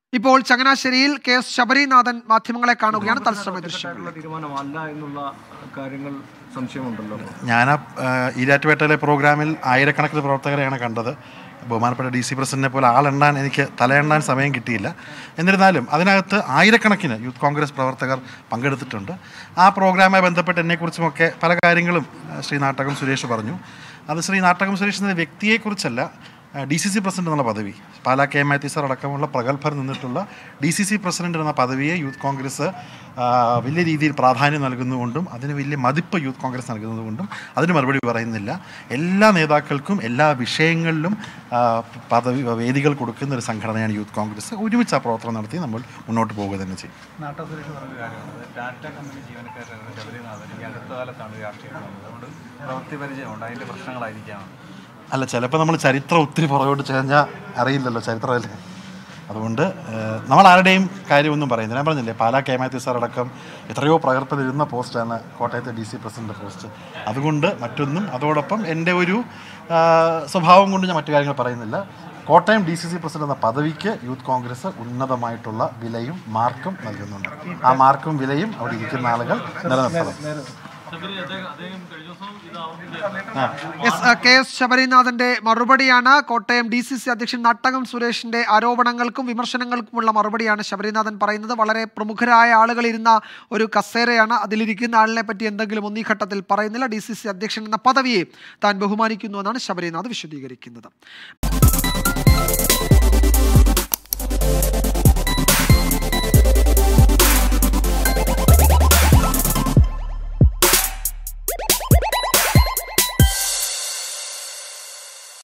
ഇപ്പോൾ ചങ്ങനാശ്ശേരിയിൽ K S Sabarinathan മാധ്യമങ്ങളെ കാണുകയാണ് തത്സമയ ദൃശ്യങ്ങൾ ഉള്ള തീരുമാനമല്ല എന്നുള്ള കാര്യങ്ങൾ സംശയമുണ്ടല്ലോ ഞാൻ ആ, ഈരാറ്റുപേട്ടയിലെ പ്രോഗ്രാമിൽ ആയിരക്കണക്കിന് പ്രവർത്തകരെയാണ് കണ്ടത് ബഹുമാനപ്പെട്ട ഡി സി പ്രസിഡന്റിനെ പോലെ ആളെണ്ണാൻ എനിക്ക് തലയെണ്ണാൻ സമയം കിട്ടിയില്ല എന്നിരുന്നാലും അതിനകത്ത് ആയിരക്കണക്കിന് യൂത്ത് കോൺഗ്രസ് പ്രവർത്തകർ പങ്കെടുത്തിട്ടുണ്ട് ആ പ്രോഗ്രാമുമായി ബന്ധപ്പെട്ട് എന്നെക്കുറിച്ചുമൊക്കെ പല കാര്യങ്ങളും ആ, ശ്രീ നാട്ടകം സുരേഷ് പറഞ്ഞു അത് ശ്രീ നാട്ടകം സുരേഷ് എന്ന വ്യക്തിയെക്കുറിച്ചല്ല ഡി സി സി പ്രസിഡന്റ് എന്നുള്ള പദവി പാലാ കെ മാത്യു സാർ അടക്കമുള്ള പ്രഗത്ഭർ നിന്നിട്ടുള്ള ഡി സി സി പ്രസിഡന്റ് എന്ന പദവിയെ യൂത്ത് കോൺഗ്രസ് ആ, വലിയ രീതിയിൽ പ്രാധാന്യം നൽകുന്നതുകൊണ്ടും അതിന് വലിയ മതിപ്പ് യൂത്ത് കോൺഗ്രസ് നൽകുന്നതുകൊണ്ടും അതിന് മറുപടി പറയുന്നില്ല എല്ലാ നേതാക്കൾക്കും എല്ലാ വിഷയങ്ങളിലും ആ, പദവി വേദികൾ കൊടുക്കുന്ന ഒരു സംഘടനയാണ് യൂത്ത് കോൺഗ്രസ് ഒരുമിച്ച് ആ പ്രവർത്തനം നടത്തി നമ്മൾ മുന്നോട്ട് പോവുക തന്നെ ചെയ്യും നാട്ടാ സുരേഷ് പറഞ്ഞ കാര്യമാണ് ടാറ്റ കമ്പനി ജീവനക്കാരാണ് ശബരിനാഥൻ ഈ അടുത്ത കാലത്താണ് രാഷ്ട്രീയം വന്നത് അതുകൊണ്ട് പ്രവൃത്തി പരിചയമുണ്ട് അതിൻ്റെ പ്രശ്നങ്ങളായിരിക്കാം അല്ല ചിലപ്പോൾ നമ്മൾ ചരിത്രം ഒത്തിരി പുറകോട്ട് ചെഞ്ഞാൽ അറിയില്ലല്ലോ ചരിത്രമല്ലേ അതുകൊണ്ട് ഏഹ്, നമ്മൾ ആരുടെയും കാര്യമൊന്നും പറയുന്നില്ല ഞാൻ പറഞ്ഞില്ലേ പാലാ കെ മാത്യു സാർ അടക്കം എത്രയോ പ്രകർപ്പതിരുന്ന പോസ്റ്റാണ് കോട്ടയത്തെ ഡി സി പ്രസിഡന്റ് പോസ്റ്റ് അതുകൊണ്ട് മറ്റൊന്നും അതോടൊപ്പം എൻ്റെ ഒരു ആ, സ്വഭാവം കൊണ്ട് ഞാൻ മറ്റു കാര്യങ്ങൾ പറയുന്നില്ല Kottayam D C C president എന്ന പദവിക്ക് യൂത്ത് കോൺഗ്രസ് ഉന്നതമായിട്ടുള്ള വിലയും മാർക്കും നൽകുന്നുണ്ട് ആ മാർക്കും വിലയും അവിടെ ഇരിക്കുന്ന ആളുകൾ നിലനിർത്തണം എസ് ആ, കെ എസ് ശബരിനാഥന്റെ മറുപടിയാണ് കോട്ടയം ഡി സി സി അധ്യക്ഷൻ നട്ടകം സുരേഷിന്റെ ആരോപണങ്ങൾക്കും വിമർശനങ്ങൾക്കുമുള്ള മറുപടിയാണ് ശബരിനാഥൻ പറയുന്നത് വളരെ പ്രമുഖരായ ആളുകൾ ഇരുന്ന ഒരു കസേരയാണ് അതിലിരിക്കുന്ന ആളിനെ പറ്റി എന്തെങ്കിലും ഒന്നീ ഘട്ടത്തിൽ പറയുന്നില്ല ഡി സി സി അധ്യക്ഷൻ എന്ന പദവിയെ താൻ ബഹുമാനിക്കുന്നു എന്നാണ് ശബരിനാഥ് വിശദീകരിക്കുന്നത്